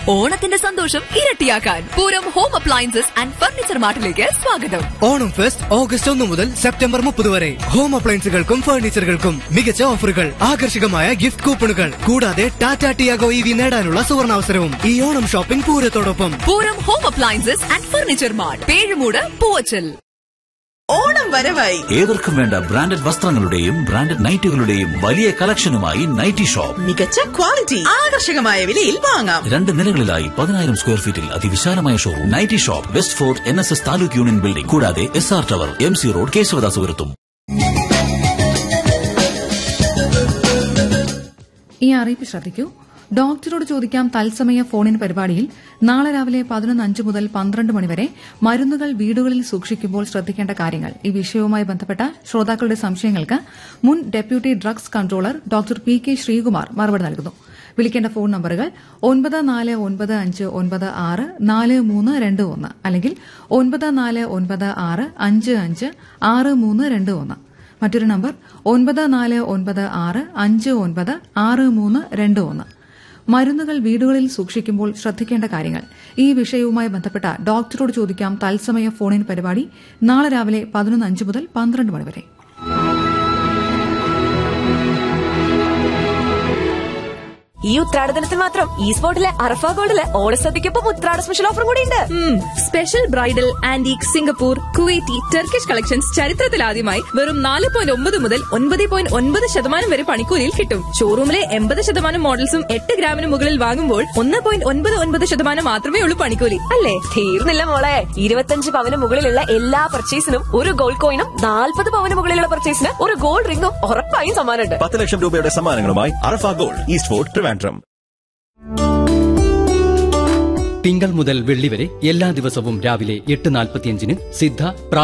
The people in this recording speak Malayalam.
ഓണത്തിന്റെ സന്തോഷം ഇരട്ടിയാക്കാൻ Pooram home appliances and furniture മാർട്ടിലേക്ക് സ്വാഗതം ഓണം ഫെസ്റ്റ് ഓഗസ്റ്റ് ഒന്ന് മുതൽ സെപ്റ്റംബർ മുപ്പത് വരെ ഹോം അപ്ലയൻസുകൾക്കും ഫർണിച്ചറുകൾക്കും മികച്ച ഓഫറുകൾ ആകർഷകമായ ഗിഫ്റ്റ് കൂപ്പണുകൾ കൂടാതെ ടാറ്റ ടിയാഗോ ഇ വി നേടാനുള്ള സുവർണാവസരവും ഈ ഓണം ഷോപ്പിംഗ് പൂരത്തോടൊപ്പം Pooram home appliances and furniture mart Pezhumoodu Poovachal Onam വരവായി ഏവർക്കും വേണ്ട ബ്രാൻഡഡ് വസ്ത്രങ്ങളുടെയും ബ്രാൻഡഡ് നൈറ്റുകളുടെയും വലിയ കളക്ഷനുമായി നൈറ്റി ഷോപ്പ് മികച്ച ക്വാളിറ്റി ആകർഷകമായ വിലയിൽ വാങ്ങാം രണ്ട് നിലകളിലായി പതിനായിരം സ്ക്വയർ ഫീറ്റിൽ അതിവിശാലമായ showroom nighty shop west fort N S S taluk union building കൂടാതെ S R tower M C road കേശവദാസുപുരത്തും ഈ അറിയിപ്പ് ശ്രദ്ധിക്കൂ ഡോക്ടറോട് ചോദിക്കാം തത്സമയ ഫോണിൻ പരിപാടിയിൽ നാളെ രാവിലെ പതിനൊന്ന് അഞ്ച് മുതൽ പന്ത്രണ്ട് മണിവരെ മരുന്നുകൾ വീടുകളിൽ സൂക്ഷിക്കുമ്പോൾ ശ്രദ്ധിക്കേണ്ട കാര്യങ്ങൾ ഈ വിഷയവുമായി ബന്ധപ്പെട്ട ശ്രോതാക്കളുടെ സംശയങ്ങൾക്ക് മുൻ deputy drugs controller doctor P K Sreekumar മറുപടി നൽകുന്നു വിളിക്കേണ്ട ഫോൺ നമ്പറുകൾ ഒൻപത് നാല് ഒൻപത് അഞ്ച് ഒൻപത് ആറ് നാല് മൂന്ന് രണ്ട് ഒന്ന് അല്ലെങ്കിൽ ഒൻപത് നാല് ഒൻപത് ആറ് അഞ്ച് അഞ്ച് ആറ് മൂന്ന് രണ്ട് ഒന്ന് മറ്റൊരു നമ്പർ ഒൻപത് നാല് ഒൻപത് ആറ് അഞ്ച് ഒൻപത് ആറ് മൂന്ന് രണ്ട് ഒന്ന് മരുന്നുകൾ വീടുകളിൽ സൂക്ഷിക്കുമ്പോൾ ശ്രദ്ധിക്കേണ്ട കാര്യങ്ങൾ ഈ വിഷയവുമായി ബന്ധപ്പെട്ട ഡോക്ടറോട് ചോദിക്കാം തത്സമയ ഫോണിൻ പരിപാടി നാളെ രാവിലെ പതിനൊന്ന് അഞ്ച് മുതൽ പന്ത്രണ്ട് മണിവരെ ഈ ഉത്രാടദിനത്തിൽ മാത്രം ഈ സ്പോട്ടിലെ അറഫ ഗോൾഡില് ഓണസദ്യക്കൊപ്പം ഉത്രാട സ്പെഷ്യൽ ഓഫറും കൂടി ഉണ്ട് special bridal antique Singapore Kuwaiti Turkish collections ചരിത്രത്തിലാദ്യമായി വെറും നാല് പോയിന്റ് ഒമ്പത് മുതൽ ഒൻപത് പോയിന്റ് ഒൻപത് ശതമാനം വരെ പണിക്കൂലിയിൽ കിട്ടും ഷോറൂമിലെ എൺപത് ശതമാനം മോഡൽസും എട്ട് ഗ്രാമിന് മുകളിൽ വാങ്ങുമ്പോൾ ഒന്ന് പോയിന്റ് ഒൻപത് ഒൻപത് ശതമാനം മാത്രമേ ഉള്ളൂ പണിക്കൂലി അല്ലേ തീർന്നില്ല മോളെ ഇരുപത്തഞ്ച് പവന് മുകളിലുള്ള എല്ലാ പർച്ചേസിനും ഒരു ഗോൾഡ് കോയിനും നാൽപ്പത് പവന് മുകളിലുള്ള പർച്ചേസിന് ഒരു ഗോൾഡ് റിംഗും ഉറപ്പായും സമ്മാനമുണ്ട് പത്ത് ലക്ഷം രൂപയുടെ സമ്മാനങ്ങളുമായി Arafa gold east fort Trivandrum തിങ്കൾ മുതൽ വെള്ളി വരെ എല്ലാ ദിവസവും രാവിലെ എട്ട് നാൽപ്പത്തിയഞ്ചിന് സിദ്ധ